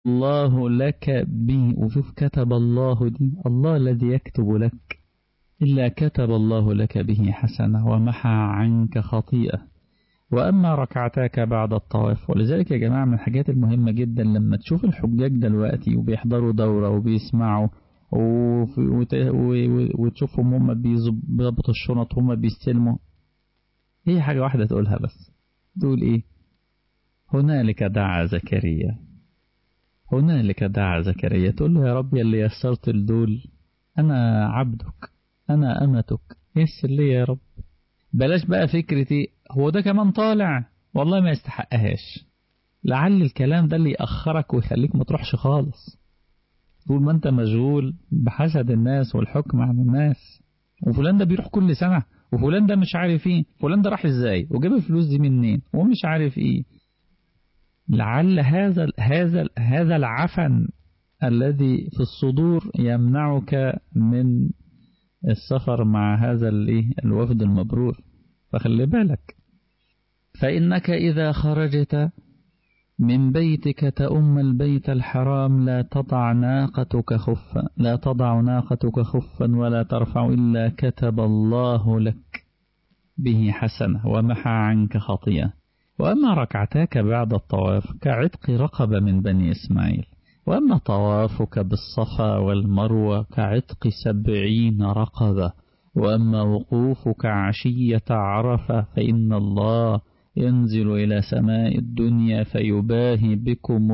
الله لك به وشوف كتب الله دي الله الذي يكتب لك إلا كتب الله لك به حسنة ومحى عنك خطيئة وأما ركعتاك بعد الطواف ولذلك يا جماعة من الحاجات المهمة جدا لما تشوف الحجاج دلوقتي وبيحضروا دورة وبيسمعوا وتشوفهم هم بيظبطوا الشنط وهم بيستلموا هي حاجة واحدة تقولها بس تقول إيه هنالك دعا زكريا هنالك دعا زكريا تقول له يا رب يا اللي يسرت الدول أنا عبدك أنا أمتك يسر لي يا رب بلاش بقى فكرتي هو ده كمان طالع والله ما يستحقهاش لعل الكلام ده اللي يأخرك ويخليك ما تروحش خالص طول ما انت مشغول بحسد الناس والحكم عن الناس وفلان ده بيروح كل سنة وفلان ده مش عارف ايه فلان ده راح ازاي وجاب الفلوس دي منين ومش عارف ايه لعل هذا هذا هذا العفن الذي في الصدور يمنعك من السفر مع هذا الايه الوفد المبرور فخلي بالك فإنك إذا خرجت من بيتك تأم البيت الحرام لا تضع ناقتك خفا لا تضع ناقتك خفا ولا ترفع إلا كتب الله لك به حسنة ومحى عنك خطيئة وأما ركعتاك بعد الطواف كعتق رقبة من بني إسماعيل وأما طوافك بالصفا والمروة كعتق سبعين رقبة وأما وقوفك عشية عرفة فإن الله ينزل إلى سماء الدنيا فيباهي بكم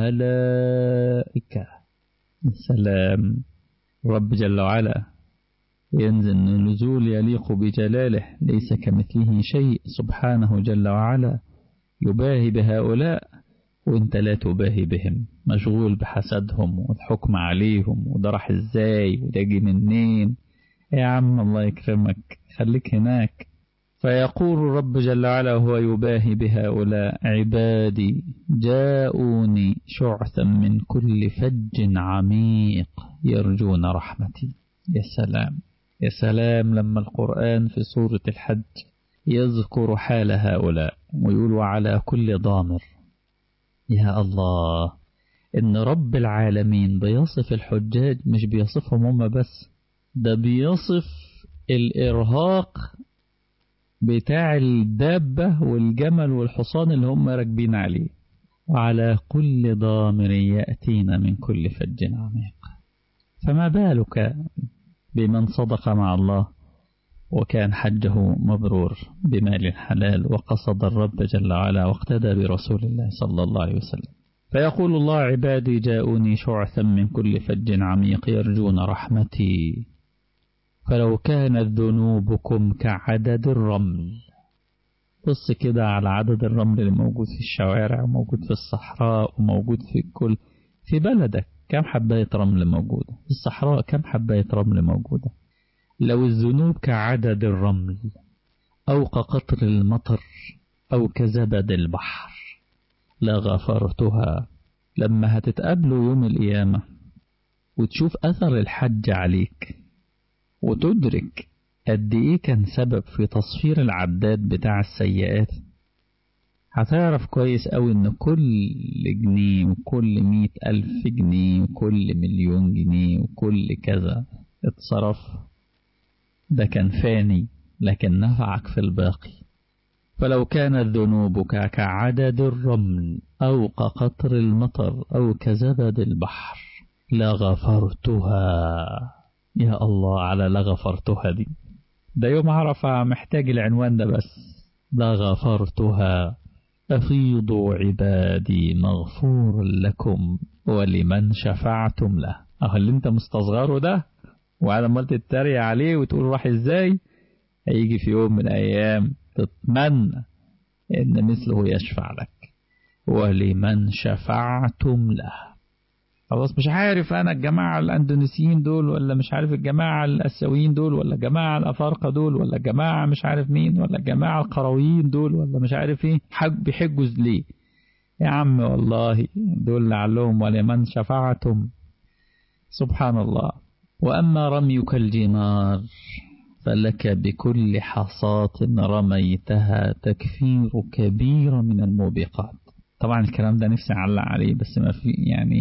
الملائكة السلام رب جل وعلا ينزل نزول يليق بجلاله ليس كمثله شيء سبحانه جل وعلا يباهي بهؤلاء وانت لا تباهي بهم مشغول بحسدهم والحكم عليهم وده راح ازاي وده جه منين يا عم الله يكرمك خليك هناك فيقول الرب جل وعلا وهو يباهي بهؤلاء عبادي جاءوني شعثا من كل فج عميق يرجون رحمتي يا سلام يا سلام لما القرآن في سورة الحج يذكر حال هؤلاء ويقول على كل ضامر يا الله إن رب العالمين بيصف الحجاج مش بيصفهم هم بس ده بيصف الإرهاق بتاع الدابة والجمل والحصان اللي هم راكبين عليه وعلى كل ضامر يأتينا من كل فج عميق فما بالك بمن صدق مع الله وكان حجه مبرور بمال حلال وقصد الرب جل وعلا واقتدى برسول الله صلى الله عليه وسلم فيقول الله عبادي جاءوني شعثا من كل فج عميق يرجون رحمتي فلو كانت ذنوبكم كعدد الرمل بص كده على عدد الرمل اللي موجود في الشوارع وموجود في الصحراء وموجود في كل في بلدك كم حباية رمل موجودة في الصحراء كم حباية رمل موجودة لو الذنوب كعدد الرمل أو كقطر المطر أو كزبد البحر لغفرتها لما هتتقابلوا يوم القيامة وتشوف أثر الحج عليك وتدرك قد إيه كان سبب في تصفير العداد بتاع السيئات هتعرف كويس أوي إن كل جنيه وكل مية ألف جنيه وكل مليون جنيه وكل كذا اتصرف ده كان فاني لكن نفعك في الباقي فلو كانت ذنوبك كعدد الرمل أو كقطر المطر أو كزبد البحر لغفرتها يا الله على لغفرتها دي ده يوم عرفة محتاج العنوان ده بس لغفرتها أفيضوا عبادي مغفور لكم ولمن شفعتم له أهو اللي انت مستصغره ده وعلى ما تتريق عليه وتقول راح ازاي هيجي في يوم من الأيام تتمنى إن مثله يشفع لك ولمن شفعتم له خلاص مش عارف أنا الجماعة الأندونيسيين دول ولا مش عارف الجماعة الأسيويين دول ولا الجماعة الأفارقة دول ولا الجماعة مش عارف مين ولا الجماعة القرويين دول ولا مش عارف إيه حج بيحجوا ليه يا عم والله دول لعلهم ولمن شفعتم سبحان الله وأما رميك الجمار فلك بكل حصاة رميتها تكفير كبير من الموبقات طبعا الكلام ده نفسي أعلق عليه بس ما في يعني